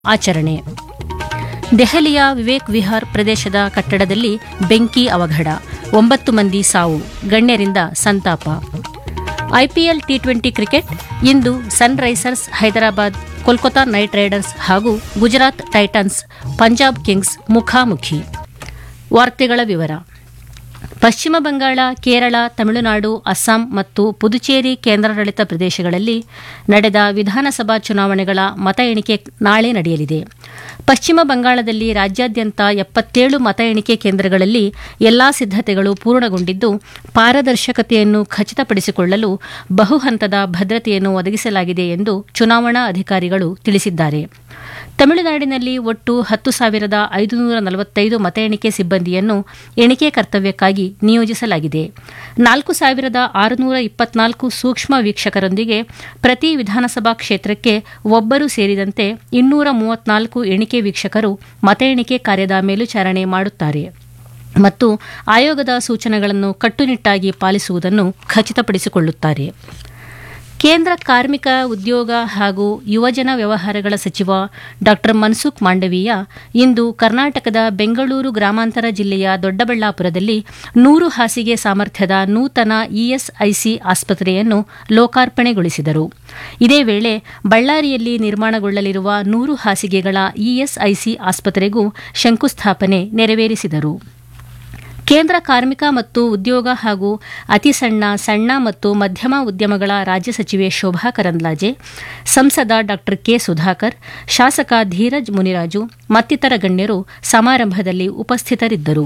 ಆಚರಣೆ ದೆಹಲಿಯ ವಿವೇಕ್ ವಿಹಾರ್ ಪ್ರದೇಶದ ಕಟ್ಟಡದಲ್ಲಿ ಬೆಂಕಿ ಅವಘಡ ಒಂಬತ್ತು ಮಂದಿ ಸಾವು ಗಣ್ಯರಿಂದ ಸಂತಾಪ ಐಪಿಎಲ್ ಟಿ ಟ್ವೆಂಟಿ ಕ್ರಿಕೆಟ್ ಇಂದು Sunrisers Hyderabad Kolkata Knight Riders ಹಾಗೂ ಗುಜರಾತ್ ಟೈಟನ್ಸ್ ಪಂಜಾಬ್ ಕಿಂಗ್ಸ್ ಮುಖಾಮುಖಿ ವಾರ್ತೆಗಳ ವಿವರ ಪಶ್ಚಿಮ ಬಂಗಾಳ ಕೇರಳ ತಮಿಳುನಾಡು ಅಸ್ಸಾಂ ಮತ್ತು ಪುದುಚೇರಿ ಕೇಂದ್ರಾಡಳಿತ ಪ್ರದೇಶಗಳಲ್ಲಿ ನಡೆದ ವಿಧಾನಸಭಾ ಚುನಾವಣೆಗಳ ಮತ ಎಣಿಕೆ ನಾಳೆ ನಡೆಯಲಿದೆ ಪಶ್ಚಿಮ ಬಂಗಾಳದಲ್ಲಿ ರಾಜ್ಯಾದ್ಯಂತ ಎಪ್ಪತ್ತೇಳು ಮತ ಎಣಿಕೆ ಕೇಂದ್ರಗಳಲ್ಲಿ ಎಲ್ಲಾ ಸಿದ್ಧತೆಗಳು ಪೂರ್ಣಗೊಂಡಿದ್ದು ಪಾರದರ್ಶಕತೆಯನ್ನು ಖಚಿತಪಡಿಸಿಕೊಳ್ಳಲು ಬಹುಹಂತದ ಭದ್ರತೆಯನ್ನು ಒದಗಿಸಲಾಗಿದೆ ಎಂದು ಚುನಾವಣಾ ಅಧಿಕಾರಿಗಳು ತಿಳಿಸಿದ್ದಾರೆ ತಮಿಳುನಾಡಿನಲ್ಲಿ ಒಟ್ಟು ಹತ್ತು ಸಾವಿರದ ಐದುನೂರ ನಲವತ್ತೈದು ಮತ ಎಣಿಕೆ ಸಿಬ್ಬಂದಿಯನ್ನು ಎಣಿಕೆ ಕರ್ತವ್ಯಕ್ಕಾಗಿ ನಿಯೋಜಿಸಲಾಗಿದೆ ನಾಲ್ಕು ಸಾವಿರದ ಆರುನೂರ ಇಪ್ಪತ್ನಾಲ್ಕು ಸೂಕ್ಷ್ಮ ವೀಕ್ಷಕರೊಂದಿಗೆ ಪ್ರತಿ ವಿಧಾನಸಭಾ ಕ್ಷೇತ್ರಕ್ಕೆ ಒಬ್ಬರು ಸೇರಿದಂತೆ ಇನ್ನೂರ ಮೂವತ್ನಾಲ್ಕು ಎಣಿಕೆ ವೀಕ್ಷಕರು ಮತ ಎಣಿಕೆ ಕಾರ್ಯದ ಮೇಲ್ವಿಚಾರಣೆ ಮಾಡುತ್ತಾರೆ ಮತ್ತು ಆಯೋಗದ ಸೂಚನೆಗಳನ್ನು ಕಟ್ಟುನಿಟ್ಟಾಗಿ ಪಾಲಿಸುವುದನ್ನು ಖಚಿತಪಡಿಸಿಕೊಳ್ಳುತ್ತಾರೆ ಕೇಂದ್ರ ಕಾರ್ಮಿಕ ಉದ್ಯೋಗ ಹಾಗೂ ಯುವಜನ ವ್ಯವಹಾರಗಳ ಸಚಿವ ಡಾ ಮನ್ಸುಖ್ ಮಾಂಡವೀಯ ಇಂದು ಕರ್ನಾಟಕದ ಬೆಂಗಳೂರು ಗ್ರಾಮಾಂತರ ಜಿಲ್ಲೆಯ ದೊಡ್ಡಬಳ್ಳಾಪುರದಲ್ಲಿ ನೂರು ಹಾಸಿಗೆ ಸಾಮರ್ಥ್ಯದ ನೂತನ ಇಎಸ್ಐಸಿ ಆಸ್ಪತ್ರೆಯನ್ನು ಲೋಕಾರ್ಪಣೆಗೊಳಿಸಿದರು ಇದೇ ವೇಳೆ ಬಳ್ಳಾರಿಯಲ್ಲಿ ನಿರ್ಮಾಣಗೊಳ್ಳಲಿರುವ ನೂರು ಹಾಸಿಗೆಗಳ ಇಎಸ್ಐಸಿ ಆಸ್ಪತ್ರೆಗೂ ಶಂಕುಸ್ಥಾಪನೆ ನೆರವೇರಿಸಿದರು ಕೇಂದ್ರ ಕಾರ್ಮಿಕ ಮತ್ತು ಉದ್ಯೋಗ ಹಾಗೂ ಅತಿ ಸಣ್ಣ ಸಣ್ಣ ಮತ್ತು ಮಧ್ಯಮ ಉದ್ಯಮಗಳ ರಾಜ್ಯ ಸಚಿವೆ ಶೋಭಾ ಕರಂದ್ಲಾಜೆ ಸಂಸದ ಡಾ ಕೆ ಸುಧಾಕರ್ ಶಾಸಕ ಧೀರಜ್ ಮುನಿರಾಜು ಮತ್ತಿತರ ಗಣ್ಯರು ಸಮಾರಂಭದಲ್ಲಿ ಉಪಸ್ಥಿತರಿದ್ದರು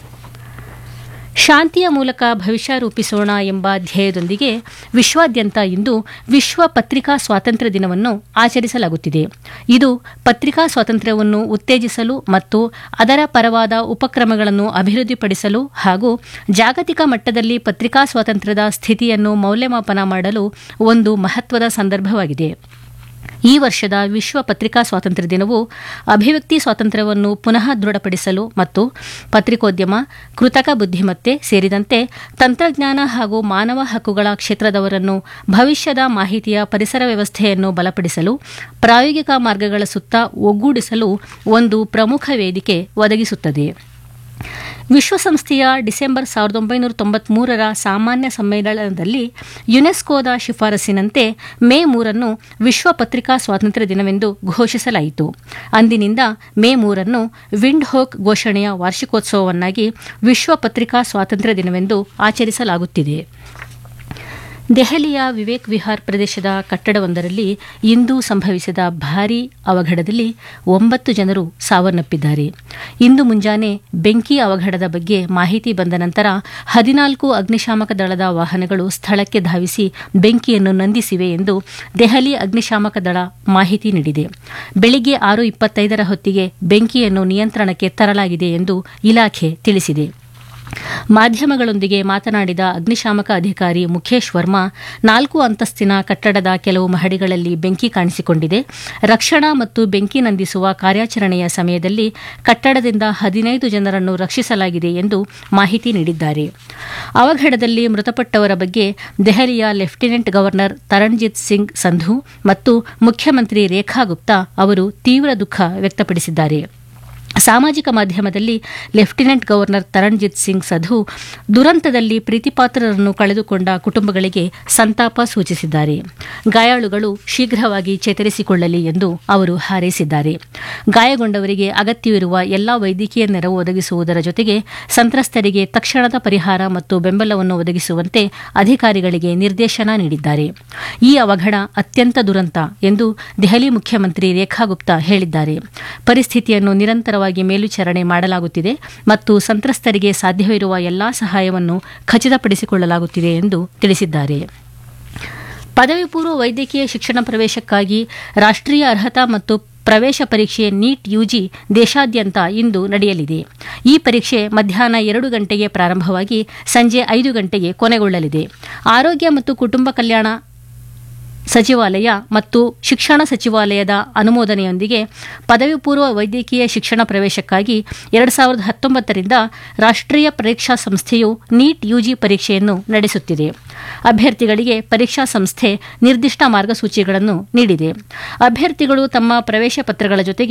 ಶಾಂತಿಯ ಮೂಲಕ ಭವಿಷ್ಯ ರೂಪಿಸೋಣ ಎಂಬ ಧ್ಯೇಯದೊಂದಿಗೆ ವಿಶ್ವಾದ್ಯಂತ ಇಂದು ವಿಶ್ವ ಪತ್ರಿಕಾ ಸ್ವಾತಂತ್ರ್ಯ ದಿನವನ್ನು ಆಚರಿಸಲಾಗುತ್ತಿದೆ ಇದು ಪತ್ರಿಕಾ ಸ್ವಾತಂತ್ರ್ಯವನ್ನು ಉತ್ತೇಜಿಸಲು ಮತ್ತು ಅದರ ಪರವಾದ ಉಪಕ್ರಮಗಳನ್ನು ಅಭಿವೃದ್ಧಿಪಡಿಸಲು ಹಾಗೂ ಜಾಗತಿಕ ಮಟ್ಟದಲ್ಲಿ ಪತ್ರಿಕಾ ಸ್ವಾತಂತ್ರ್ಯದ ಸ್ಥಿತಿಯನ್ನು ಮೌಲ್ಯಮಾಪನ ಮಾಡಲು ಒಂದು ಮಹತ್ವದ ಸಂದರ್ಭವಾಗಿದೆ ಈ ವರ್ಷದ ವಿಶ್ವ ಪತ್ರಿಕಾ ಸ್ವಾತಂತ್ರ್ಯ ದಿನವು ಅಭಿವ್ಯಕ್ತಿ ಸ್ವಾತಂತ್ರ್ಯವನ್ನು ಪುನಃ ದೃಢಪಡಿಸಲು ಮತ್ತು ಪತ್ರಿಕೋದ್ಯಮ ಕೃತಕ ಬುದ್ಧಿಮತ್ತೆ ಸೇರಿದಂತೆ ತಂತ್ರಜ್ಞಾನ ಹಾಗೂ ಮಾನವ ಹಕ್ಕುಗಳ ಕ್ಷೇತ್ರದವರನ್ನು ಭವಿಷ್ಯದ ಮಾಹಿತಿಯ ಪರಿಸರ ವ್ಯವಸ್ಥೆಯನ್ನು ಬಲಪಡಿಸಲು ಪ್ರಾಯೋಗಿಕ ಮಾರ್ಗಗಳ ಸುತ್ತ ಒಗ್ಗೂಡಿಸಲು ಒಂದು ಪ್ರಮುಖ ವೇದಿಕೆ ಒದಗಿಸುತ್ತದೆ ವಿಶ್ವಸಂಸ್ಥೆಯ ಡಿಸೆಂಬರ್ ಸಾವಿರದ ಒಂಬೈನೂರ ತೊಂಬತ್ಮೂರರ ಸಾಮಾನ್ಯ ಸಮ್ಮೇಳನದಲ್ಲಿ ಯುನೆಸ್ಕೋದ ಶಿಫಾರಸಿನಂತೆ ಮೇ ಮೂರನ್ನು ವಿಶ್ವ ಪತ್ರಿಕಾ ಸ್ವಾತಂತ್ರ್ಯ ದಿನವೆಂದು ಘೋಷಿಸಲಾಯಿತು ಅಂದಿನಿಂದ ಮೇ ಮೂರನ್ನು ವಿಂಡ್ ಹೋಕ್ ಘೋಷಣೆಯ ವಾರ್ಷಿಕೋತ್ಸವವನ್ನಾಗಿ ವಿಶ್ವ ಪತ್ರಿಕಾ ಸ್ವಾತಂತ್ರ್ಯ ದಿನವೆಂದು ಆಚರಿಸಲಾಗುತ್ತಿದೆ ದೆಹಲಿಯ ವಿವೇಕ್ ವಿಹಾರ್ ಪ್ರದೇಶದ ಕಟ್ಟಡವೊಂದರಲ್ಲಿ ಇಂದು ಸಂಭವಿಸಿದ ಭಾರೀ ಅವಘಡದಲ್ಲಿ ಒಂಬತ್ತು ಜನರು ಸಾವನ್ನಪ್ಪಿದ್ದಾರೆ ಇಂದು ಮುಂಜಾನೆ ಬೆಂಕಿ ಅವಘಡದ ಬಗ್ಗೆ ಮಾಹಿತಿ ಬಂದ ನಂತರ ಹದಿನಾಲ್ಕು ಅಗ್ನಿಶಾಮಕ ದಳದ ವಾಹನಗಳು ಸ್ಥಳಕ್ಕೆ ಧಾವಿಸಿ ಬೆಂಕಿಯನ್ನು ನಂದಿಸಿವೆ ಎಂದು ದೆಹಲಿ ಅಗ್ನಿಶಾಮಕ ದಳ ಮಾಹಿತಿ ನೀಡಿದೆ ಬೆಳಿಗ್ಗೆ ಆರು ಇಪ್ಪತ್ತೈದರ ಹೊತ್ತಿಗೆ ಬೆಂಕಿಯನ್ನು ನಿಯಂತ್ರಣಕ್ಕೆ ತರಲಾಗಿದೆ ಎಂದು ಇಲಾಖೆ ತಿಳಿಸಿದೆ ಮಾಧ್ಯಮಗಳೊಂದಿಗೆ ಮಾತನಾಡಿದ ಅಗ್ನಿಶಾಮಕ ಅಧಿಕಾರಿ ಮುಖೇಶ್ ವರ್ಮಾ ನಾಲ್ಕು ಅಂತಸ್ತಿನ ಕಟ್ಟಡದ ಕೆಲವು ಮಹಡಿಗಳಲ್ಲಿ ಬೆಂಕಿ ಕಾಣಿಸಿಕೊಂಡಿದೆ ರಕ್ಷಣಾ ಮತ್ತು ಬೆಂಕಿ ನಂದಿಸುವ ಕಾರ್ಯಾಚರಣೆಯ ಸಮಯದಲ್ಲಿ ಕಟ್ಟಡದಿಂದ ಹದಿನೈದು ಜನರನ್ನು ರಕ್ಷಿಸಲಾಗಿದೆ ಎಂದು ಮಾಹಿತಿ ನೀಡಿದ್ದಾರೆ ಅವಘಡದಲ್ಲಿ ಮೃತಪಟ್ಟವರ ಬಗ್ಗೆ ದೆಹಲಿಯ ಲೆಫ್ಟಿನೆಂಟ್ ಗವರ್ನರ್ ತರಣ್ಜಿತ್ ಸಿಂಗ್ ಸಂಧು ಮತ್ತು ಮುಖ್ಯಮಂತ್ರಿ ರೇಖಾ ಗುಪ್ತಾ ಅವರು ತೀವ್ರ ದುಃಖ ವ್ಯಕ್ತಪಡಿಸಿದ್ದಾರೆ ಸಾಮಾಜಿಕ ಮಾಧ್ಯಮದಲ್ಲಿ ಲೆಫ್ಟಿನೆಂಟ್ ಗವರ್ನರ್ ತರಣ್ಜಿತ್ ಸಿಂಗ್ ಸಧು ದುರಂತದಲ್ಲಿ ಪ್ರೀತಿಪಾತ್ರರನ್ನು ಕಳೆದುಕೊಂಡ ಕುಟುಂಬಗಳಿಗೆ ಸಂತಾಪ ಸೂಚಿಸಿದ್ದಾರೆ ಗಾಯಾಳುಗಳು ಶೀಘ್ರವಾಗಿ ಚೇತರಿಸಿಕೊಳ್ಳಲಿ ಎಂದು ಅವರು ಹಾರೈಸಿದ್ದಾರೆ ಗಾಯಗೊಂಡವರಿಗೆ ಅಗತ್ಯವಿರುವ ಎಲ್ಲಾ ವೈದ್ಯಕೀಯ ನೆರವು ಒದಗಿಸುವುದರ ಜೊತೆಗೆ ಸಂತ್ರಸ್ತರಿಗೆ ತಕ್ಷಣದ ಪರಿಹಾರ ಮತ್ತು ಬೆಂಬಲವನ್ನು ಒದಗಿಸುವಂತೆ ಅಧಿಕಾರಿಗಳಿಗೆ ನಿರ್ದೇಶನ ನೀಡಿದ್ದಾರೆ ಈ ಅವಘಡ ಅತ್ಯಂತ ದುರಂತ ಎಂದು ದೆಹಲಿ ಮುಖ್ಯಮಂತ್ರಿ ರೇಖಾ ಗುಪ್ತಾ ಹೇಳಿದ್ದಾರೆ ಪರಿಸ್ಥಿತಿಯನ್ನು ನಿರಂತರ ಮೇಲ್ವಿಚಾರಣೆ ಮಾಡಲಾಗುತ್ತಿದೆ ಮತ್ತು ಸಂತ್ರಸ್ತರಿಗೆ ಸಾಧ್ಯವಿರುವ ಎಲ್ಲಾ ಸಹಾಯವನ್ನು ಖಚಿತಪಡಿಸಿಕೊಳ್ಳಲಾಗುತ್ತಿದೆ ಎಂದು ತಿಳಿಸಿದ್ದಾರೆ ಪದವಿ ಪೂರ್ವ ವೈದ್ಯಕೀಯ ಶಿಕ್ಷಣ ಪ್ರವೇಶಕ್ಕಾಗಿ ರಾಷ್ಟ್ರೀಯ ಅರ್ಹತಾ ಮತ್ತು ಪ್ರವೇಶ ಪರೀಕ್ಷೆ ನೀಟ್ ಯುಜಿ ದೇಶಾದ್ಯಂತ ಇಂದು ನಡೆಯಲಿದೆ ಈ ಪರೀಕ್ಷೆ ಮಧ್ಯಾಹ್ನ ಎರಡು ಗಂಟೆಗೆ ಪ್ರಾರಂಭವಾಗಿ ಸಂಜೆ ಐದು ಗಂಟೆಗೆ ಕೊನೆಗೊಳ್ಳಲಿದೆ ಆರೋಗ್ಯ ಮತ್ತು ಕುಟುಂಬ ಕಲ್ಯಾಣ ಸಚಿವಾಲಯ ಮತ್ತು ಶಿಕ್ಷಣ ಸಚಿವಾಲಯದ ಅನುಮೋದನೆಯೊಂದಿಗೆ ಪದವಿ ಪೂರ್ವ ವೈದ್ಯಕೀಯ ಶಿಕ್ಷಣ ಪ್ರವೇಶಕ್ಕಾಗಿ ಎರಡು ಸಾವಿರದ ಹತ್ತೊಂಬತ್ತರಿಂದ ರಾಷ್ಟ್ರೀಯ ಪರೀಕ್ಷಾ ಸಂಸ್ಥೆಯು ನೀಟ್ ಯುಜಿ ಪರೀಕ್ಷೆಯನ್ನು ನಡೆಸುತ್ತಿದೆ ಅಭ್ಯರ್ಥಿಗಳಿಗೆ ಪರೀಕ್ಷಾ ಸಂಸ್ಥೆ ನಿರ್ದಿಷ್ಟ ಮಾರ್ಗಸೂಚಿಗಳನ್ನು ನೀಡಿದೆ ಅಭ್ಯರ್ಥಿಗಳು ತಮ್ಮ ಪ್ರವೇಶ ಪತ್ರಗಳ ಜೊತೆಗೆ